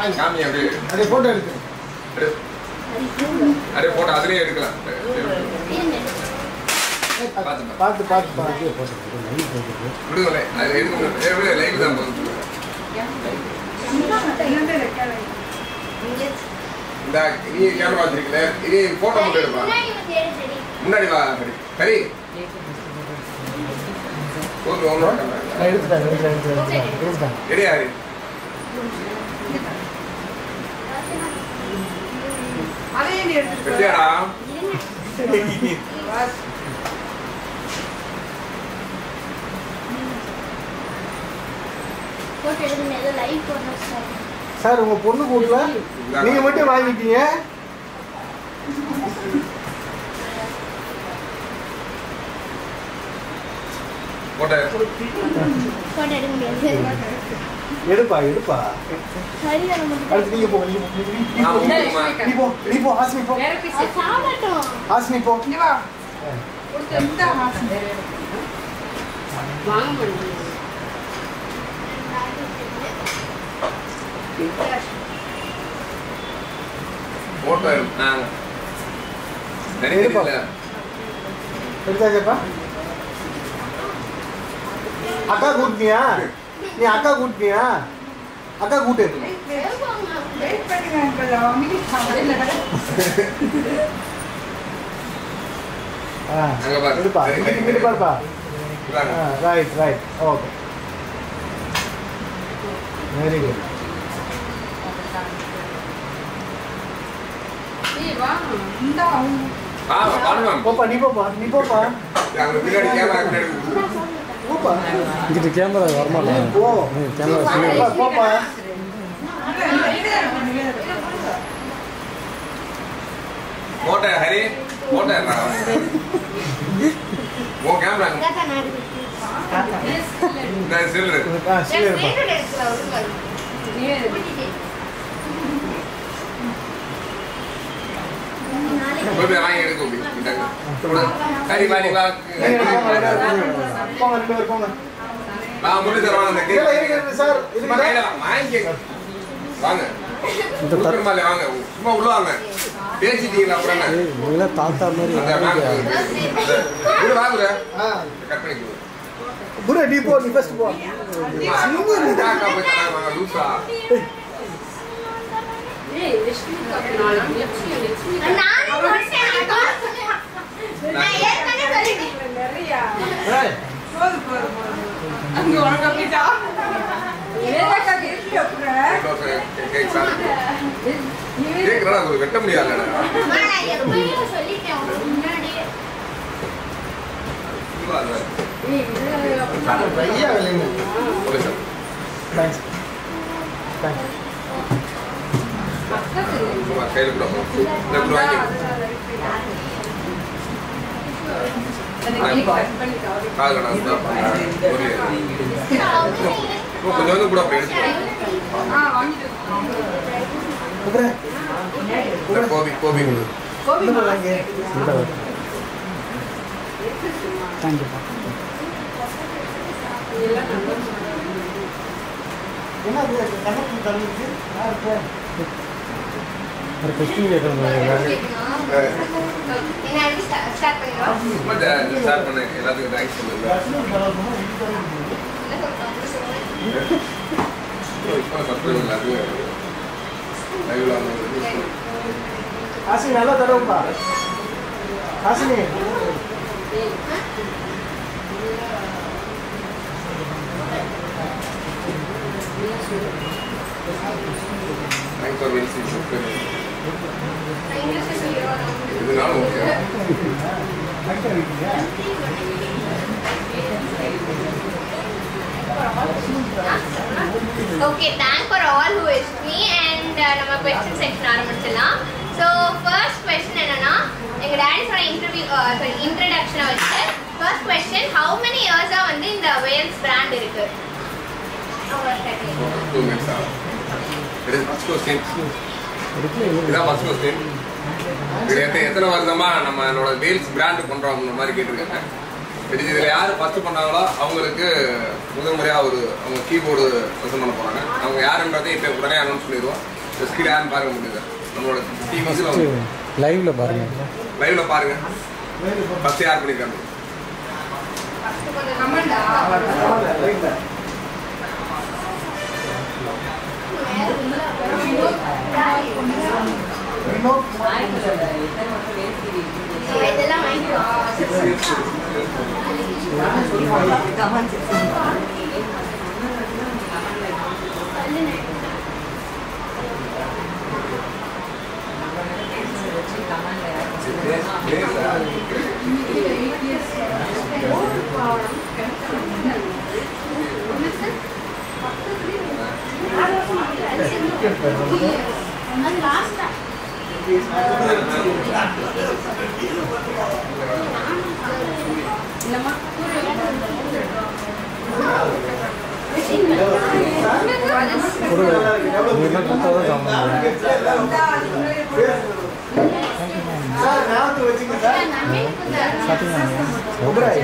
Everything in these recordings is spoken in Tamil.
காமி அப்படியே அப்படியே போட்டோ எடுத்து அப்படியே அப்படியே போட்டோ அதுலயே எடுக்கலாம் பார்த்து பார்த்து பார்த்து பார்த்து விடுதலை அது எடுக்கணும் லைவ் தான் போதும் இந்த நீ கேமரா வச்சிருக்கல இது போட்டோ மட்டும் எடுப்பா முன்னாடி வா ஹரி ஹரி போதும் ஒன்று நான் எடுத்துட்டேன் எடுத்துட்டேன் எடுத்துட்டேன் எடுத்துட்டேன் ரெடியா ஹரி அதையும் நீ எடுத்துட்டு ரெடியாடா சார் உங்க பொண்ணு கூட்டல நீங்க மட்டும் வாங்கிட்டீங்க போட்டோ எடுப்பா எடுப்பா அடுத்து நீங்க போங்க நீங்க போ, நீ- நான் நீ போகுமா? போ. நீ போ நீ போ ஹாசினி போ வேற பீஸ் ஹாசினி போ இங்க வா கொடுத்து இந்த ஹாசன் வாங்க முடியும் போட்டோ நாங்க எடுப்பா. தெரியல எடுத்தாச்சப்பா அக்கா கூட்டினியா நீ அக்கா கூட்டினியா அக்கா கூட்டு வெயிட் பண்ணுங்க அங்கிள் அவங்க ஆ அங்க பாரு. எடுப்பா இங்கிட்டு இங்கிட்டு பாருப்பா இந்தாங்க. Right right okay very good ஏய் வா இந்த அவங்க ஆ பண்ணுவேன் போப்பா நீ போப்பா நீ போப்பா அங்க பின்னாடி கேமரா பின்னாடி போப்பா இங்கிட்டு கேமரா வரமாட்டேன் போ கேமரா போப்பா, போப்பா போட்டோ ஹரி போட்டோ உன் கேமரா இந்த சில்லு ஆ சரி இருப்பா போய் போய் வாங்கி எடுக்க முடியும் இந்தாங்க. ஹரி வாடி வா நீங்க போங்க, எல்லாரும் போங்க. போங்க ரெண்டு பேரும் போங்க நான் முடி தருவான் அந்த இல்ல, இருக்கு, இருக்கு, சார் சும்மா இருக்கு கையில வாங்கிக்க வாங்க இந்த தர கொடுக்குறமாலே வாங்க சும்மா உள்ள வாங்க பேசிட்டீங்களா அப்புறம் என்ன நீங்களா தாத்தா மாதிரி அந்த வாங்க. இது வாங்குற ஆ கட் பண்ணிக்கோ குரு நீ போ நீ ஃபர்ஸ்ட் போ அக்கா போய் தராங்க லூசா ஏய் லட்சுமி காக்கு நாளைக்கு லட்சுமி லட்சுமி நிறையா ஏய், போதும் போதும் போதும் அங்க உனக்கு அப்படிட்டா ஏதாக்காக இருக்கு அப்புறம் கேக் சாப்பிட்டு கேக்குறா அது வெட்ட முடியாதுடா ஏய் இது ஐயா இல்லைங்க ஓகே சார் தேங்க்ஸ் தேங்க்ஸ் சும்மா கையில கூட இந்த கூட வாங்கி காதுல நான் சுத்தா பண்ணேன். ஒரு இன்னும் கொஞ்சம் வந்து கூட அப்படி எடுத்து ஆ வாங்கிட்டு அப்புறம் இந்த கோபி கோபி கொடு. இந்த வாங்க இந்த தேங்க்யூப்பா என்ன அது கணக்கு தள்ளிச்சு யாருக்கு ஒரு கொஸ்டின் கேட்கணும் சும்மா ஸ்டார்ட் பண்ணு எல்லாத்துக்கும் தேங்க்ஸ் சொல்லுங்க இப்போ சப்ஸ்கிரைப் இல்லை அது லைவ்ல வந்து காசினி நல்லா தடவுப்பா காசினி தேங்க்ஸ் ஃபார் வெல்சி சப்ஸ்கிரைப் இதனால okay okay thank for all who is me and நம்ம கொஸ்டின் செக்ஷன் ஆரம்பிச்சிடலாம் ஸோ ஃபர்ஸ்ட் கொஸ்டின் என்னன்னா எங்க டேடி சொன்ன இன்டர்வியூ சாரி இன்ட்ரடக்ஷனை வச்சு ஃபர்ஸ்ட் கொஸ்டின் ஹவு மெனி இயர்ஸா வந்து இந்த வேல்ஸ் பிராண்ட் இருக்கு டூ மினிட்ஸ் ஆகும் இது ஃபர்ஸ்ட் கொஸ்டின் இதான் ஃபர்ஸ்ட் கொஸ்டின் இது எத்த- எத்தனை வருஷமா நம்மளோட வேல்ஸ் பிராண்ட் பண்றோம் அந்த மாதிரி கேட்டிருக்காங்க இது இதில் யார் ஃபர்ஸ்ட் பண்ணாங்களோ அவங்களுக்கு முதல் முறையாக ஒரு அவங்க கீபோர்டு ப்ரெசென்ட் பண்ண போறாங்க அவங்க யாருன்றதை இப்போ உடனே அனௌன்ஸ் பண்ணிடுவோம் ஸ்கில் யாரும் பார்க்க முடியுது நம்மளோட டிவி லைவ்ல பாருங்க லைவ்ல பாருங்க ஃபர்ஸ்ட் யார் பண்ணிருக்காங்க இதெல்லாம் வாங்கிக்கோ சார் ஞாபகத்தில் வச்சுங்க சார் முதுராய்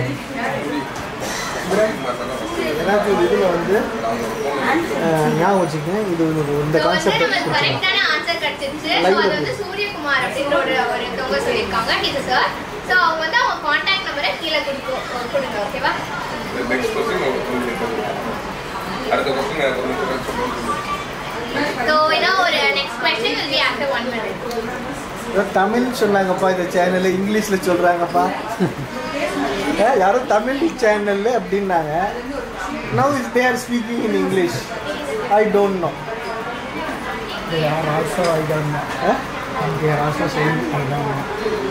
எல்லாத்துக்கும் இதில் வந்து அஹ், ஞாபகம் வச்சுக்கேன் இது ஒரு- இந்த So வந்து கான்செப்ட் நமக்கு கரெக்டான ஆன்சர் கிடைச்சிருச்சு ஸோ அது வந்து சூரியகுமார் அப்படின்ற ஒரு ஒருத்தவங்க சொல்லியிருக்காங்க இது சார் ஸோ அவங்க வந்து அவங்க காண்டாக்ட் நம்பரை கீழே கொடுக்கும் கொடுங்க ஓகேவா நெக்ஸ்ட் கொஸ்டின் அடுத்த கொஸ்டின் ஸோ இன்னும் ஒரு next question will be after one minute Tamil சொன்னாங்கப்பா இந்த சேனலில் இங்கிலீஷில் சொல்கிறாங்கப்பா யாரோ தமிழ் சேனல் அப்படின்னாங்க now is there speaking in English I don't know They are also I don't know. And they are also saying I don't know.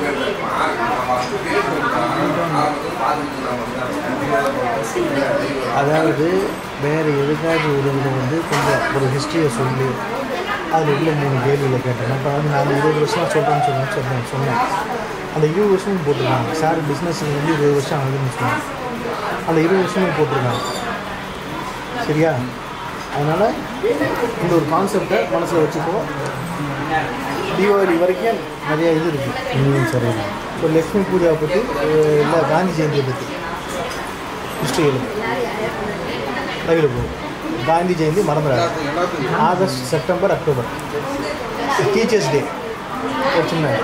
அதாவது வேறு எதுக்காவது ஒரு இதில் வந்து கொஞ்சம் ஒரு ஹிஸ்ட்ரியை சொல்லி அதில் உள்ள மூணு கேள்வியில் கேட்டேன் இப்போ வந்து நான் இருபது வருஷம் சொல்கிறேன்னு சொன்னேன் சொன்னேன் சொன்னேன் அந்த இருபது வருஷமும் போட்டிருக்காங்க சார் பிஸ்னஸ் வந்து இருபது வருஷம் ஆகுதுன்னு சொன்னேன் அந்த இருபது வருஷமும் போட்டிருக்காங்க சரியா அதனால் இந்த ஒரு கான்செப்டை மனசில் வச்சுக்கோ தீபாவளி வரைக்கும் நிறைய இது இருக்குது சரி இப்போ லக்ஷ்மி பூஜாவை பற்றி இல்லை காந்தி ஜெயந்தியை பற்றி ஹிஸ்ட்ரி எழுது கையில் போகும் காந்தி ஜெயந்தி மறந்துடாது August September October teachers day ஒரு சின்ன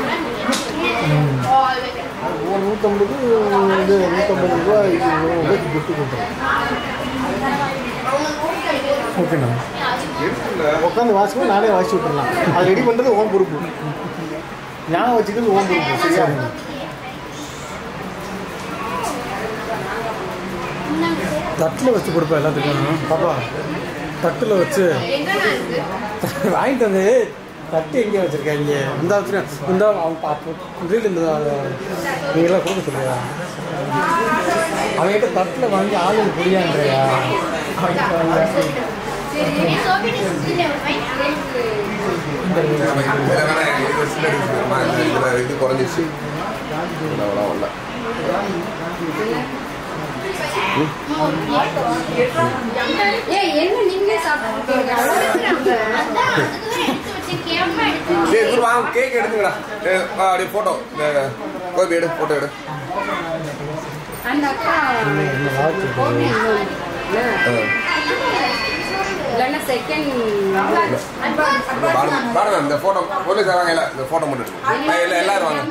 ஒரு நூற்றம்பது இது நூற்றம்பது ரூபா இது நூறு ரூபாய்க்கு கிஃப்ட் கொடுத்துருவோம் ஓகேண்ணா உட்காந்து வாசிக்கும் நானே வாசிச்சு விட்டுறலாம் அது ரெடி பண்ணுறது ஓம் பொறுப்பு ஞாபகம் வச்சுக்கிறது ஓம் பொறுப்பு சரியா தட்டில் வச்சு கொடுப்பேன் எல்லாத்துக்கும் பாப்பா தட்டில் வச்சு எங்கண்ணா இருக்கு வாங்கிட்டு வந்து தட்டு எங்கே வச்சுருக்காங்க இந்த வச்சுருக்கேன் இந்த அவன் பார்ப்போம் ரீல் இந்த நீங்களாம் கொடுக்க சொல்லியா அவன்கிட்ட தட்டில் வாங்கி ஆளுங்க புரியான்றியா நீ சோபி நீ சுத்தில இது குறைஞ்சிச்சு அவ்வளோ வரல ஏய் என்ன நீங்களே சாப்பிட்டு அதான் அதுக்கு எடுத்து வச்சு கேமரா எடுத்து டேய் குரு வாங்க கேக் எடுத்துங்கடா டேய், வா, அப்படியே ஃபோட்டோ இந்த கோபி எடு ஃபோட்டோ எடு அந்த அக்கா என்ன வாழ்த்து ஆ. இல்லைன்னா செகண்ட் பாருங்க பாருங்க இந்த ஃபோட்டோ போலீஸ் வராங்க இல்லை இந்த ஃபோட்டோ மட்டும் எடுங்க இல்லை எல்லாரும் வாங்க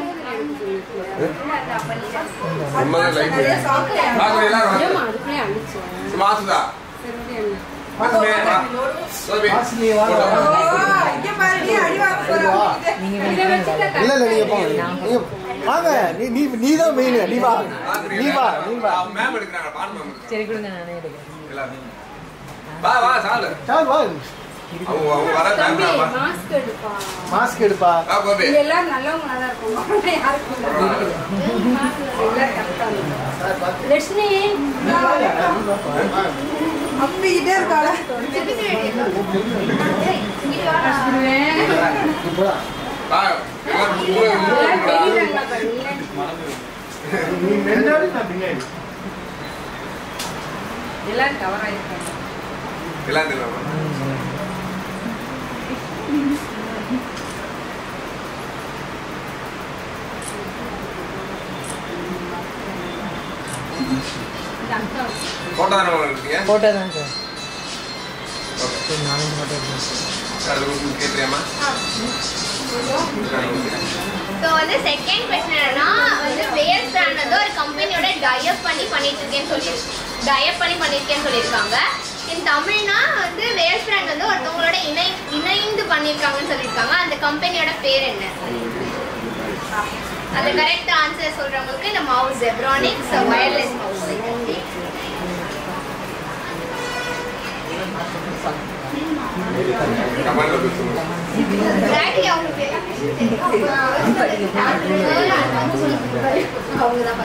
உண்மைதான் லைஃப் பாருங்க எல்லாரும் வாங்க அதுக்குள்ளே அனுப்பிச்சு மாசுதா மாசுமே வா கோபி வாசுதே, வாங்க. இதை வச்சுட்டு இல்ல இல்ல நீங்க போங்க நீங்க வாங்க நீ நீ நீ தான் மெயின் நீ வா நீ வா நீ வா மேம் எடுக்கிறாங்க பான் மேம் சரி கொடுங்க நானே எடுக்கிறேன் எல்லாரும் வா வா சாலு சால் வா அவங்க அவங்க வர தம்பி டைம் வா மாஸ்க் எடுப்பா மாஸ்க் எடுப்பா வா கோபி இங்க எல்லாரும் நல்லவங்களா தான் இருக்கும் யாருக்கும் எல்லாரும் கரெக்டா லட்சுமி அப்பிக்கிட்டே இருக்காளா வா எல்லாரும் மூணு எல்லாரும் மூணு பெரியவங்களா பாருங்க நீ முன்னாடி நான் பின்னாடி எல்லாரும் கவர் ஆயிருக்காங்க எல்லாம் தெரியும் ஃபோட்டோ தானே எடுத்தீங்க போட்டோ தான் சார் ஓகே நாலஞ்சு ஃபோட்டோ எடுத்தேன் அடுத்த கொஸ்டின் கேட்குறியாமா ஸோ வந்து செகண்ட் கொஸ்டின் என்னன்னா வந்து வேர்ஸ் பிராண்ட் வந்து ஒரு கம்பெனியோட டயப் பண்ணி பண்ணிட்டு இருக்கேன்னு சொல்லி டயப் பண்ணி பண்ணியிருக்கேன்னு சொல்லியிருக்காங்க இன் தமிழ்னா வந்து வேர்ஸ் பிராண்ட் வந்து ஒருத்தவங்களோட இணை இணைந்து பண்ணியிருக்காங்கன்னு சொல்லியிருக்காங்க அந்த கம்பெனியோட பேர் என்ன அந்த கரெக்ட் ஆன்சர் சொல்றவங்களுக்கு இந்த மவுஸ் ஜெப்ரானிக்ஸ் வயர்லெஸ் மவுஸ் கமெண்ட்ல பேசுங்க டாடி அவங்களுக்கு எல்லா விஷயம் தெரியும் அவங்க தான்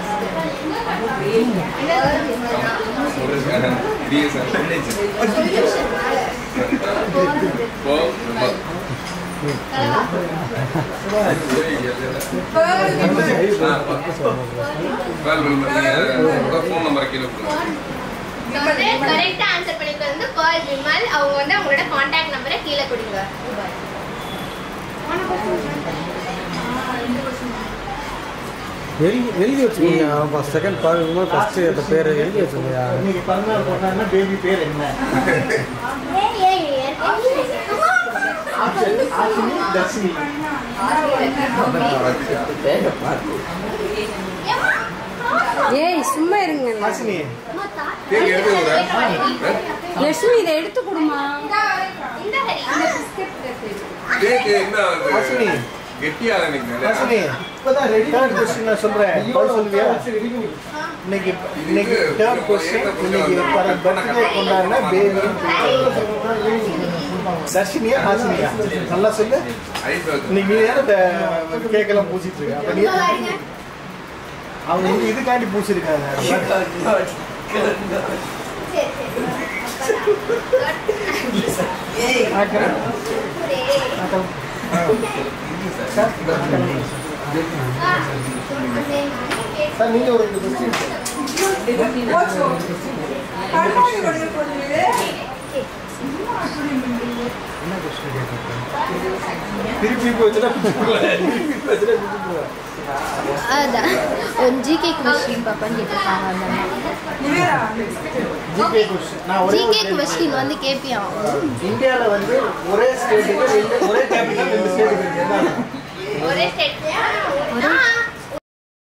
ஃபோன் நம்பர் கீழே கொடுங்க கரெக்ட் ஆன்சர் பண்ணிருக்கிறது வந்து பேர்ல் விமல் அவங்க வந்து அவங்களோட காண்டாக்ட் நம்பரை கீழே கொடுங்க எழுதி எழுதி வச்சுக்கோங்க செகண்ட் பாருங்க ஃபஸ்ட்டு அந்த பேர் எழுதி வச்சுக்கோங்க இன்னைக்கு பிறந்தநாள் கொண்டாடினா பேபி பேர் என்ன ஆசினி தர்ஷினி ஏய் சும்மா இருங்க ஆசினி தேடி எடுத்து விடுறேன். லட்சுமி இதை எடுத்து கொடுமா இந்த ஹரி கேக்கு என்ன ஆகுது? ஹாசினி. கெட்டியா நினைக்கிறேன் ஆசினி இப்பதான் ரெடி தேர்ட் கொஸ்டின் நான் சொல்றேன் பதில் சொல்லுவியா இன்னைக்கு இன்னைக்கு தேர்ட் கொஸ்டின் இன்னைக்கு பர்த்டே கொண்டாடினா பேபி தர்ஷினியா ஹாசினியா நல்லா சொல்லு ஐஸ் வச்சு. இன்னைக்கு நீ தானே கேக்கெல்லாம் பூசிட்டு இருக்க அப்ப நீ அவங்க வந்து இதுக்காண்டி பூசிருக்காங்க சார் நீங்க ஒரு ரெண்டு கொஸ்டின் திருப்பி இப்போ வச்சுட்டா திருப்பி இப்போ வச்சுட்டா திருப்பி போவேன். அதான் ஒரு ஜிகே கொஸ்டின் பாப்பான்னு கேட்டிருக்காங்க ஜிகே கொஸ்டின் நான் ஒரே ஒரு ஜிகே கேள்வி கொஸ்டின் வந்து கேட்பியா இந்தியால வந்து ஒரே ஸ்டேட்டுக்கு ரெண்டு ஒரே கேபிட்டல் ரெண்டு ஸ்டேட்டுக்கு இருக்கு என்ன ஒரே ஸ்டேட்